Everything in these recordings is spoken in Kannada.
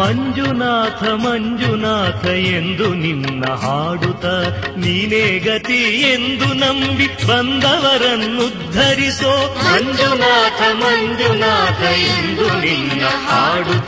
ಮಂಜುನಾಥ ಮಂಜುನಾಥ ಎಂದು ನಿನ್ನ ಹಾಡುತ್ತ ನೀನೇ ಗತಿ ಎಂದು ನಂಬಿ ಬಂದವರನ್ನುದ್ಧರಿಸೋ ಮಂಜುನಾಥ ಮಂಜುನಾಥ ಎಂದು ನಿನ್ನ ಹಾಡುತ್ತ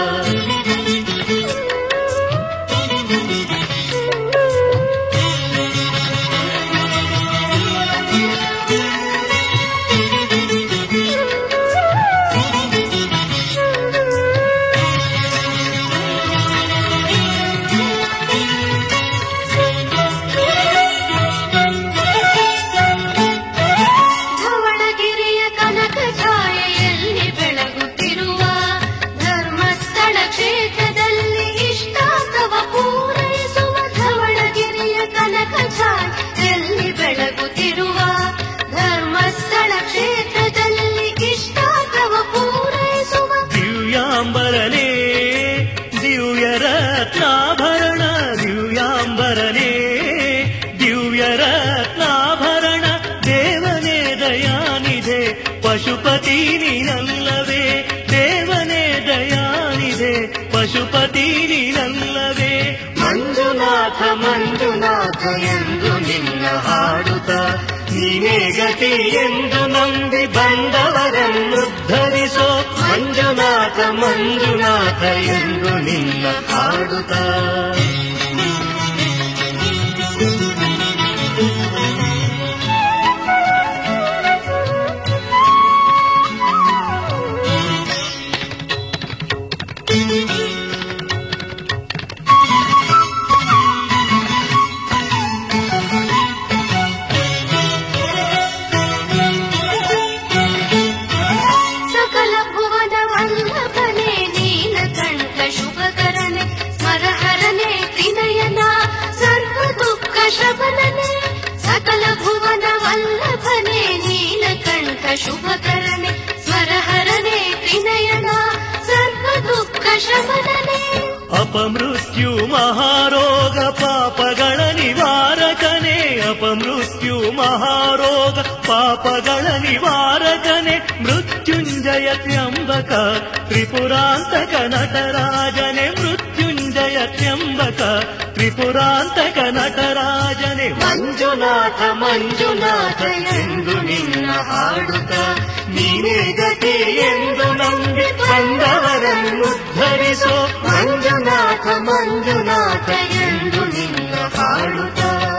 ಧವಳಗಿರಿಯ ಕನಕ ಛಾಯೆಯಲ್ಲಿ ಬೆಳಗುತ್ತಿರುವ ಧರ್ಮಸ್ಥಳ ಕ್ಷೇತ್ರದಲ್ಲಿ ಇಷ್ಟಾರ್ಥವ ಪೂರೈಸುವ ಧವಳಗಿರಿಯ ಕನಕ ಛಾಯೆಯಲ್ಲಿ ಬೆಳಗುತ್ತಿರುವ ಧರ್ಮಸ್ಥಳ ಕ್ಷೇತ್ರದಲ್ಲಿ ಇಷ್ಟಾರ್ಥವ ಪೂರೈಸುವ ದಿವ್ಯಾಂಬರನೇ ದಿವ್ಯ ರತ್ನಾಭರಣ ದಿವ್ಯಾಂಬರನೇ ದಿವ್ಯ ರತ್ನಾಭರಣ ದೇವನೇ ದಯಾನಿದೆ ಪಶುಪತಿ ನೀನಲ್ಲವೇ ದೇವನೇ ದಯಾನಿದೆ ಪಶುಪತಿ ನೀನಲ್ಲವೇ ಮಂಜುನಾಥ ಮಂಜುನಾಥ ಎಂದು ನಿನ್ನ ಹಾಡುತ್ತ ನೀನೇ ಗತಿ ಎಂದು ನಂಬಿ ಬಂದವರನ್ನುದ್ಧರಿಸೋ ಮಂಜುನಾಥ ಮಂಜುನಾಥ ಎಂದು ನಿನ್ನ ಹಾಡುತ್ತ ಸಕಲ ಭುವನ ವಲ್ಲಭನೆ ನೀಲ ಕಂಠ ಶುಭಕರನೆ ಸ್ಮರಹರನೆ ತ್ರಿನಯನ ಸರ್ವ ದುಃಖ ಶಮನನೆ ಸಕಲ ಭುವನ ವಲ್ಲಭನೆ ನೀಲ ಕಂಠ ಶುಭಕರನೆ ಸ್ಮರಹರನೆ ತ್ರಿನಯನ ಸರ್ವ ದುಃಖ ಶಮನನೆ ಅಪಮೃತ್ಯು ಮಹಾರೋಗ ಪಾಪಗಳ ನಿವಾರಕನೇ ಅಪಮೃತ್ಯು ಮಹಾರೋಗ ಪಾಪಗಳ ನಿವಾರಕನೇ ಮೃತ್ಯುಂಜಯ ತ್ರ್ಯಂಬಕ ತ್ರಿಪುರಾಂತಕ ನಟರಾಜನೆ ಮೃತ್ಯುಂಜಯ ತ್ರ್ಯಂಬಕ ತ್ರಿಪುರಾಂತಕ ನಟರಾಜನೆ ಮಂಜುನಾಥ ಮಂಜುನಾಥ ಎಂದು ನಿನ್ನ ಹಾಡುತ್ತ ನೀನೇ ಗತಿ ಎಂದು ನಂಬಿ ಬಂದವರನ್ನು ಧರಿಸೋ ಮಂಜುನಾಥ ಮಂಜುನಾಥ ಎಂದು ನಿನ್ನ ಹಾಡುತ್ತ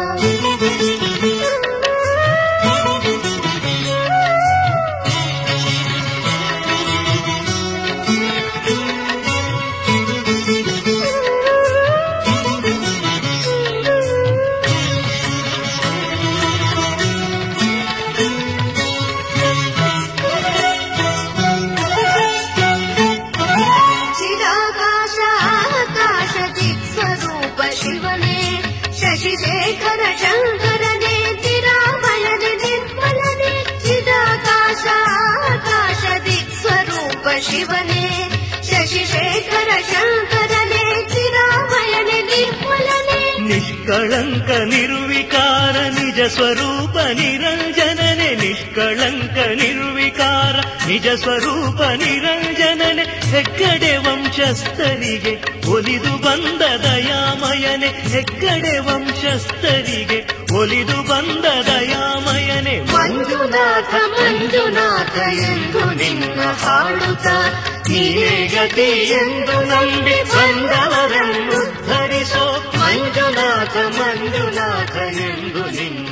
ಚಿರಾಕಾಶ ಆಕಾಶ ದಿಕ್ಸ್ವರೂಪ ಶಿವನೇ ಶಶಿಶೇಖರ ಶಂಕರನೇ ತಿರಾಮಯನೆ ನಿರ್ಮಲನೆ ಚಿರಾಕಾಶ ಆಕಾಶ ದಿಕ್ಸ್ವರೂಪ ಶಿವನೇ ಶಶಿಶೇಖರ ಶಂಕರನೇ ತಿರಾಮಯನೆ ನಿರ್ಮಲನೆ ನಿಷ್ಕಳಂಕ ನಿರ್ವಿಕಾರ ನಿಜ ಸ್ವರೂಪ ನಿರಂಜನನೆ ನಿಷ್ಕಳಂಕ ನಿರ್ವಿಕಾರ ನಿಜ ಸ್ವರೂಪ ನಿರಂಜನನೆ ಹೆಗ್ಗಡೆ ವಂಶಸ್ಥರಿಗೆ ಒಲಿದು ಬಂದ ದಯಾಮಯನೆ ಹೆಗ್ಗಡೆ ವಂಶಸ್ಥರಿಗೆ ಒಲಿದು ಬಂದ ದಯಾಮಯನೆ ಮಂಜುನಾಥ ಮಂಜುನಾಥ ಎಂದು ನಿನ್ನ ಹಾಡುತ್ತ ನೀನೇ ಗತಿ ಎಂದು ನಂಬಿ ಬಂದವರನ್ನು ಧರಿಸೋ ಮಂಜುನಾಥ ಮಂಜುನಾಥ ಎಂದು ನಿನ್ನ